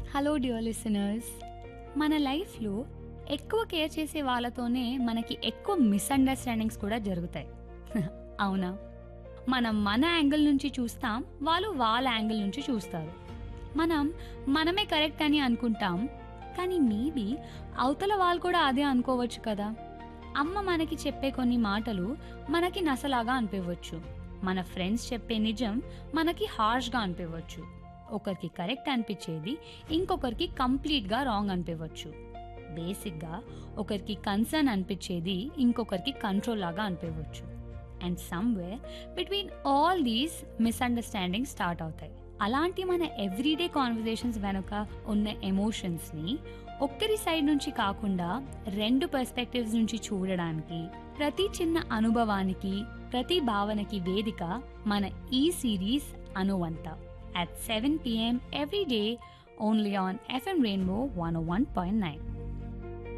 Hello dear listeners మన లైఫ్లో ఎక్కువ కేర్ చేసే వాళ్ళతోనే మనకి ఎక్కువ మిస్అండర్స్టాండింగ్స్ కూడా జరుగుతాయి అవునా మనం మన యాంగిల్ నుంచి చూస్తాం వాళ్ళు వాళ్ళ యాంగిల్ నుంచి చూస్తారు మనం మనమే కరెక్ట్ అని అనుకుంటాం కానీ మేబీ అవతల వాళ్ళు కూడా అదే అనుకోవచ్చు కదా అమ్మ మనకి చెప్పే కొన్ని మాటలు మనకి నసలాగా అనిపించవచ్చు మన ఫ్రెండ్స్ చెప్పే నిజం మనకి హార్ష్గా అనిపించవచ్చు ఒకరికి కరెక్ట్ అనిపించేది ఇంకొకరికి కంప్లీట్గా రాంగ్ అనిపించవచ్చు బేసిక్గా ఒకరికి కన్సర్న్ అనిపించేది ఇంకొకరికి కంట్రోల్ లాగా అనిపించవచ్చు and somewhere between all these misunderstanding start అవుతాయి అలాంటి మన ఎవ్రీడే కాన్వర్జేషన్స్ వెనుక ఉన్న ఎమోషన్స్ని ఒక్కరి సైడ్ నుంచి కాకుండా రెండు పర్స్పెక్టివ్స్ నుంచి చూడడానికి ప్రతి చిన్న అనుభవానికి ప్రతి భావనకి వేదిక మన ఈ సిరీస్ అనువంత at 7 p.m. every day only on FM Rainbow 101.9.